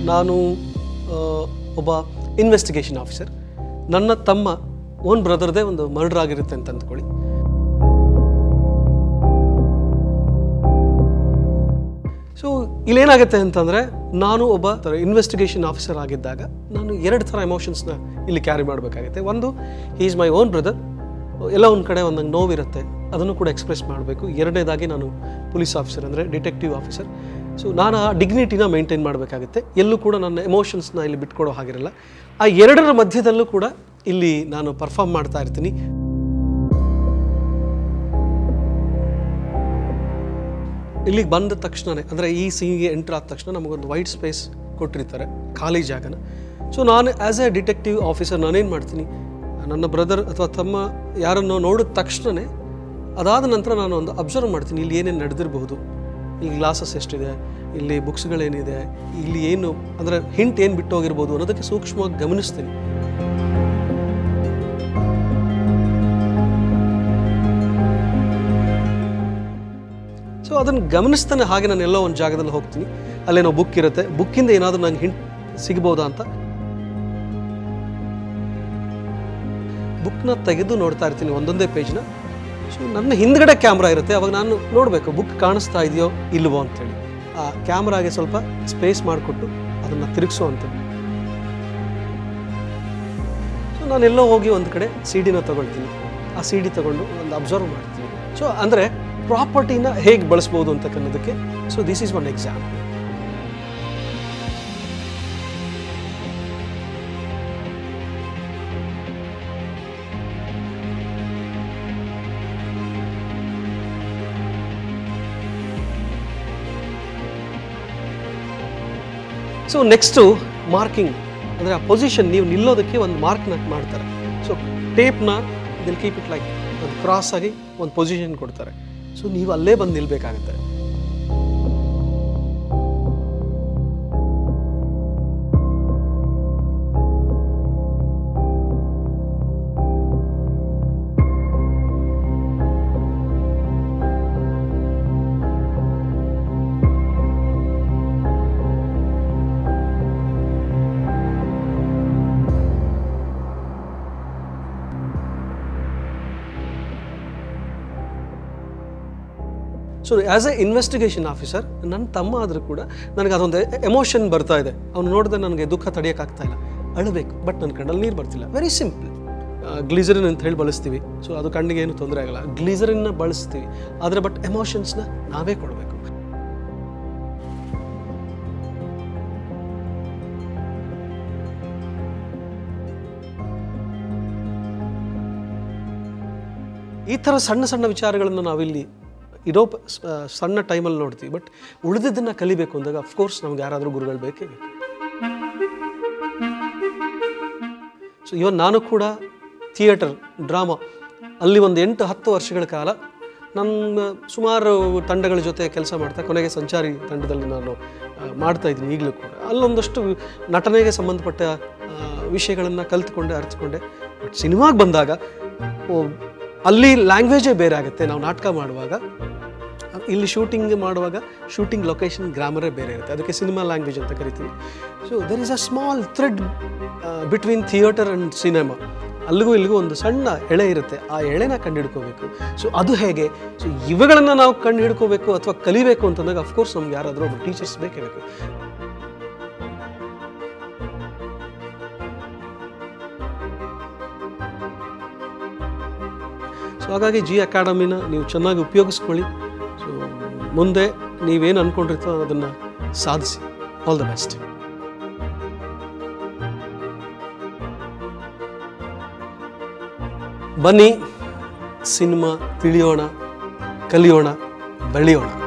ನಾನು ಆ, ಒಬ್ಬ ಇನ್ವೆಸ್ಟಿಗೇಷನ್ ಆಫೀಸರ್ ನನ್ನ ತಮ್ಮ ಓನ್ ಬ್ರದರ್ದೇ ಒಂದು ಮರ್ಡರ್ ಆಗಿರುತ್ತೆ ಅಂತ ಅಂದ್ಕೊಳ್ಳಿ ಸೊ ಇಲ್ಲೇನಾಗುತ್ತೆ ಅಂತಂದರೆ ನಾನು ಒಬ್ಬ ಇನ್ವೆಸ್ಟಿಗೇಷನ್ ಆಫೀಸರ್ ಆಗಿದ್ದಾಗ ನಾನು ಎರಡು ಥರ ಎಮೋಷನ್ಸ್ನ ಇಲ್ಲಿ ಕ್ಯಾರಿ ಮಾಡಬೇಕಾಗುತ್ತೆ ಒಂದು ಈಸ್ ಮೈ ಓನ್ ಬ್ರದರ್ ಎಲ್ಲ ಒಂದು ಕಡೆ ಒಂದಂಗೆ ನೋವಿರುತ್ತೆ ಅದನ್ನು ಕೂಡ ಎಕ್ಸ್ಪ್ರೆಸ್ ಮಾಡಬೇಕು ಎರಡನೇದಾಗಿ ನಾನು ಪೊಲೀಸ್ ಆಫೀಸರ್ ಅಂದರೆ ಡಿಟೆಕ್ಟಿವ್ ಆಫೀಸರ್ ಸೊ ನಾನು ಆ ಡಿಗ್ನಿಟಿನ ಮೇಂಟೈನ್ ಮಾಡಬೇಕಾಗುತ್ತೆ ಎಲ್ಲೂ ಕೂಡ ನನ್ನ ಎಮೋಷನ್ಸ್ನ ಇಲ್ಲಿ ಬಿಟ್ಕೊಡೋ ಹಾಗಿರಲ್ಲ ಆ ಎರಡರ ಮಧ್ಯದಲ್ಲೂ ಕೂಡ ಇಲ್ಲಿ ನಾನು ಪರ್ಫಾರ್ಮ್ ಮಾಡ್ತಾ ಇರ್ತೀನಿ ಇಲ್ಲಿಗೆ ಬಂದ ತಕ್ಷಣವೇ ಅಂದರೆ ಈ ಸೀನ್ಗೆ ಎಂಟ್ರ್ ಆದ ತಕ್ಷಣ ನಮಗೊಂದು ವೈಟ್ ಸ್ಪೇಸ್ ಕೊಟ್ಟಿರ್ತಾರೆ ಖಾಲಿ ಜಾಗನ ಸೊ ನಾನು ಆ್ಯಸ್ ಎ ಡಿಟೆಕ್ಟಿವ್ ಆಫೀಸರ್ ನಾನೇನು ಮಾಡ್ತೀನಿ ನನ್ನ ಬ್ರದರ್ ಅಥವಾ ತಮ್ಮ ಯಾರನ್ನು ನೋಡಿದ ತಕ್ಷಣವೇ ಅದಾದ ನಂತರ ನಾನು ಒಂದು ಅಬ್ಸರ್ವ್ ಮಾಡ್ತೀನಿ ಇಲ್ಲಿ ಏನೇನು ನಡೆದಿರಬಹುದು ಇಲ್ಲಿ ಗ್ಲಾಸಸ್ ಎಷ್ಟಿದೆ ಇಲ್ಲಿ ಬುಕ್ಸ್ಗಳೇನಿದೆ ಇಲ್ಲಿ ಏನು ಅಂದರೆ ಹಿಂಟ್ ಏನು ಬಿಟ್ಟು ಹೋಗಿರ್ಬೋದು ಅನ್ನೋದಕ್ಕೆ ಸೂಕ್ಷ್ಮವಾಗಿ ಗಮನಿಸ್ತೀನಿ ಸೊ ಅದನ್ನು ಗಮನಿಸ್ತಾನೆ ಹಾಗೆ ನಾನು ಎಲ್ಲೋ ಒಂದು ಜಾಗದಲ್ಲಿ ಹೋಗ್ತೀನಿ ಅಲ್ಲೇನೋ ಬುಕ್ ಇರುತ್ತೆ ಬುಕ್ಕಿಂದ ಏನಾದರೂ ನಂಗೆ ಹಿಂಟ್ ಸಿಗ್ಬೋದಾ ಅಂತ ಬುಕ್ನ ತೆಗೆದು ನೋಡ್ತಾ ಇರ್ತೀನಿ ಒಂದೊಂದೇ ಪೇಜ್ನ ಸೊ ನನ್ನ ಹಿಂದ್ಗಡೆ ಕ್ಯಾಮ್ರಾ ಇರುತ್ತೆ ಅವಾಗ ನಾನು ನೋಡಬೇಕು ಬುಕ್ ಕಾಣಿಸ್ತಾ ಇದೆಯೋ ಇಲ್ವೋ ಅಂತೇಳಿ ಆ ಕ್ಯಾಮ್ರಾಗೆ ಸ್ವಲ್ಪ ಸ್ಪೇಸ್ ಮಾಡಿಕೊಟ್ಟು ಅದನ್ನು ತಿರುಗಿಸೋ ಅಂತೇಳಿ ಸೊ ನಾನೆಲ್ಲೋ ಹೋಗಿ ಒಂದು ಕಡೆ ಸಿ ಡಿನ ತೊಗೊಳ್ತೀನಿ ಆ ಸಿ ಡಿ ತೊಗೊಂಡು ಒಂದು ಅಬ್ಸರ್ವ್ ಮಾಡ್ತೀನಿ ಸೊ ಅಂದರೆ ಪ್ರಾಪರ್ಟಿನ ಹೇಗೆ ಬಳಸ್ಬೋದು ಅಂತಕ್ಕನ್ನೋದಕ್ಕೆ so this is one exam so next marking ಅಂದರೆ ಆ ಪೊಸಿಷನ್ ನೀವು ನಿಲ್ಲೋದಕ್ಕೆ ಒಂದು ಮಾರ್ಕ್ನ ಮಾಡ್ತಾರೆ ಸೊ ಟೇಪ್ನ ದಿಲ್ ಕೀಪ್ ಇಟ್ ಲೈಕ್ ಒಂದು ಕ್ರಾಸ್ ಆಗಿ ಒಂದು ಪೊಸಿಷನ್ ಕೊಡ್ತಾರೆ ಸೊ ನೀವು ಅಲ್ಲೇ ಬಂದು ನಿಲ್ಬೇಕಾಗುತ್ತೆ so as a investigation officer ನನ್ನ ತಮ್ಮ ಆದರೂ ಕೂಡ ನನಗೆ ಅದೊಂದು ಎಮೋಷನ್ ಬರ್ತಾ ಇದೆ ಅವ್ನು ನೋಡಿದ್ರೆ ನನಗೆ ದುಃಖ ತಡೆಯೋಕ್ಕಾಗ್ತಾ ಇಲ್ಲ ಅಳಬೇಕು ಬಟ್ ನನ್ನ ಕಣ್ಣಲ್ಲಿ ನೀರು ಬರ್ತಿಲ್ಲ ವೆರಿ ಸಿಂಪಲ್ ಗ್ಲೀಸರಿನ್ ಅಂತ ಹೇಳಿ ಬಳಸ್ತೀವಿ ಸೊ ಅದು ಕಣ್ಣಿಗೆ ಏನು ತೊಂದರೆ ಆಗಲ್ಲ ಗ್ಲೀಸರಿನ್ನ ಬಳಸ್ತೀವಿ ಆದರೆ ಬಟ್ ಎಮೋಷನ್ಸ್ನ ನಾವೇ ಕೊಡಬೇಕು ಈ ಥರ ಸಣ್ಣ ಸಣ್ಣ ವಿಚಾರಗಳನ್ನು ನಾವಿಲ್ಲಿ ಇರೋ ಪ- ಸ್- ಆ, ಸಣ್ಣ ಟೈಮಲ್ಲಿ ನೋಡ್ತೀವಿ ಬಟ್ ಉಳಿದಿದ್ದನ್ನು ಕಲಿಬೇಕು ಅಂದಾಗ ಅಫ್ಕೋರ್ಸ್ ನಮ್ಗೆ ಯಾರಾದರೂ ಗುರುಗಳು ಬೇಕೇ ಬೇಕು ಸೊ ಇವನ್ ನಾನು ಕೂಡ ಥಿಯೇಟರ್ ಡ್ರಾಮಾ ಅಲ್ಲಿ ಒಂದು ಎಂಟು ಹತ್ತು ವರ್ಷಗಳ ಕಾಲ ನನ್ನ ಸುಮಾರು ತಂಡಗಳ ಜೊತೆ ಕೆಲಸ ಮಾಡ್ತಾ ಕೊನೆಗೆ ಸಂಚಾರಿ ತಂಡದಲ್ಲಿ ನಾನು ಆ, ಮಾಡ್ತಾ ಇದ್ದೀನಿ ಈಗಲೂ ಕೂಡ ಅಲ್ಲೊಂದಷ್ಟು ನಟನೆಗೆ ಸಂಬಂಧಪಟ್ಟ ವಿಷಯಗಳನ್ನು ಕಲ್ತ್ಕೊಂಡೆ ಅರ್ಥಕೊಂಡೆ ಬಟ್ ಸಿನಿಮಾಗೆ ಬಂದಾಗ ಓ, ಅಲ್ಲಿ ಲ್ಯಾಂಗ್ವೇಜೇ ಬೇರೆ ಆಗುತ್ತೆ ನಾವು ನಾಟಕ ಮಾಡುವಾಗ ಇಲ್ಲಿ ಶೂಟಿಂಗ್ ಮಾಡುವಾಗ ಶೂಟಿಂಗ್ ಲೊಕೇಶನ್ ಗ್ರಾಮರೇ ಬೇರೆ ಇರುತ್ತೆ ಅದಕ್ಕೆ ಸಿನಿಮಾ ಲ್ಯಾಂಗ್ವೇಜ್ ಅಂತ ಕರಿತೀವಿ so there is a small thread between theatre and cinema ಅಲ್ಲಿಗೂ ಇಲ್ಲಿಗೂ ಒಂದು ಸಣ್ಣ ಎಳೆ ಇರುತ್ತೆ ಆ ಎಳೆನ ಕಂಡು ಹಿಡ್ಕೋಬೇಕು ಸೊ ಅದು ಹೇಗೆ ಸೊ ಇವುಗಳನ್ನು ನಾವು ಕಂಡು ಹಿಡ್ಕೋಬೇಕು ಅಥವಾ ಕಲಿಬೇಕು ಅಂತಂದಾಗ ಅಫ್ಕೋರ್ಸ್ ನಮ್ಗೆ ಯಾರಾದರೂ ಒಬ್ಬ ಟೀಚರ್ಸ್ ಬೇಕೇ ಬೇಕು ಸೊ ಹಾಗಾಗಿ ಜಿ ಅಕಾಡೆಮಿನ ನೀವು ಚೆನ್ನಾಗಿ ಉಪಯೋಗಿಸ್ಕೊಳ್ಳಿ ಸೊ ಮುಂದೆ ನೀವೇನು ಅಂದ್ಕೊಂಡಿರ್ತೀರೋ ಅದನ್ನು ಸಾಧಿಸಿ ಆಲ್ ದ ಬೆಸ್ಟ್ ಬನ್ನಿ ಸಿನಿಮಾ ತಿಳಿಯೋಣ ಕಲಿಯೋಣ ಬೆಳೆಯೋಣ